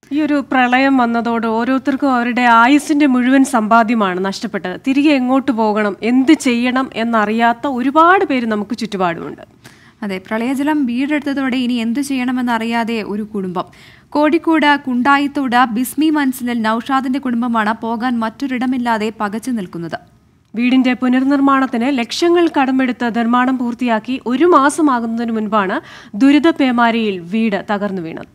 ഈ ഒരു പ്രളയം വന്നതോടെ ഓരോരുത്തർക്കും അവരുടെ ആയുസിന്റെ മുഴുവൻ സമ്പാദ്യമാണ് നഷ്ടപ്പെട്ടത് തിരികെ എങ്ങോട്ട് പോകണം എന്ത് ചെയ്യണം എന്നറിയാത്ത ഒരുപാട് പേര് നമുക്ക് ചുറ്റുപാടുമുണ്ട് അതെ പ്രളയജലം വീടെടുത്തതോടെ ഇനി എന്തു ചെയ്യണമെന്നറിയാതെ ഒരു കുടുംബം കോഴിക്കോട് കുണ്ടായിത്തോട് ബിസ്മി മൻസിലിൽ നൌഷാദിന്റെ കുടുംബമാണ് പോകാൻ മറ്റൊരിടമില്ലാതെ പകച്ചു നിൽക്കുന്നത് വീടിന്റെ പുനർനിർമ്മാണത്തിന് ലക്ഷങ്ങൾ കടമെടുത്ത് നിർമ്മാണം പൂർത്തിയാക്കി ഒരു മാസമാകുന്നതിന് മുൻപാണ് ദുരിത പേമാരിയിൽ വീട് തകർന്നു വീണത്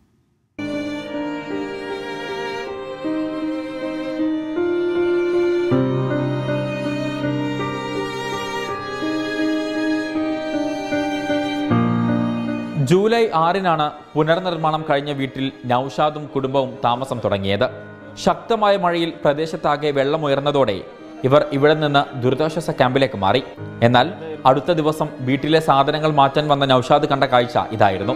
ജൂലൈ ആറിനാണ് പുനർനിർമ്മാണം കഴിഞ്ഞ വീട്ടിൽ നൌഷാദും കുടുംബവും താമസം തുടങ്ങിയത് ശക്തമായ മഴയിൽ പ്രദേശത്താകെ വെള്ളമുയർന്നതോടെ ഇവർ ഇവിടെ നിന്ന് ദുരിതാശ്വാസ ക്യാമ്പിലേക്ക് മാറി എന്നാൽ അടുത്ത ദിവസം വീട്ടിലെ സാധനങ്ങൾ മാറ്റാൻ വന്ന നൌഷാദ് കണ്ട കാഴ്ച ഇതായിരുന്നു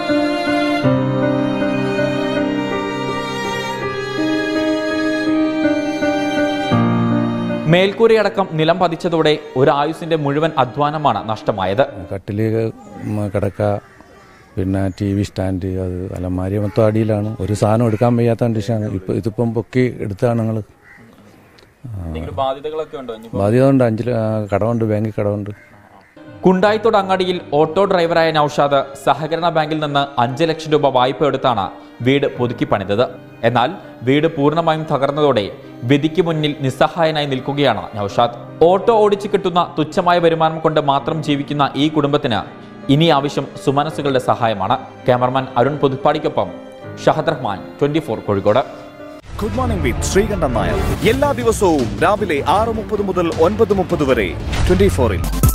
മേൽക്കൂരയടക്കം നിലം പതിച്ചതോടെ ഒരു ആയുസിന്റെ മുഴുവൻ അധ്വാനമാണ് നഷ്ടമായത് കട്ടില് ഉം, കിടക്ക പിന്നെ ടി വി സ്റ്റാൻഡ് അത് അലമാരി മൊത്തം അടിയിലാണ് ഒരു സാധനം എടുക്കാൻ വയ്യാത്ത കണ്ടീഷനാണ് ഇപ്പം ഇതിപ്പം പൊക്കി എടുത്താണ് ഞങ്ങൾ ബാധ്യതകളൊക്കെ ഉണ്ടോ ബാധ്യത ഉണ്ട് അഞ്ച് ല- ആ, കടമുണ്ട് ബാങ്കിൽ കടമുണ്ട് കുണ്ടായിത്തോട് അങ്ങാടിയിൽ ഓട്ടോ ഡ്രൈവറായ നൌഷാദ് സഹകരണ ബാങ്കിൽ നിന്ന് അഞ്ച് ലക്ഷം രൂപ വായ്പ എടുത്താണ് വീട് പുതുക്കി പണിതത് എന്നാൽ വീട് പൂർണ്ണമായും തകർന്നതോടെ വിധിക്ക് മുന്നിൽ നിസ്സഹായനായി നിൽക്കുകയാണ് നൌഷാദ് ഓട്ടോ ഓടിച്ചു കിട്ടുന്ന തുച്ഛമായ വരുമാനം കൊണ്ട് മാത്രം ജീവിക്കുന്ന ഈ കുടുംബത്തിന് ഇനി ആവശ്യം സുമനസ്സുകളുടെ സഹായമാണ് ക്യാമറമാൻ അരുൺ പുതുപ്പാടിക്കൊപ്പം Shahad Rahman twenty Kozhikode good morning with Sreekandan Nair എല്ലാ ദിവസവും രാവിലെ ആറ് മുപ്പത് മുതൽ ഒൻപത് മുപ്പത് വരെ ട്വന്റി ഫോറിൽ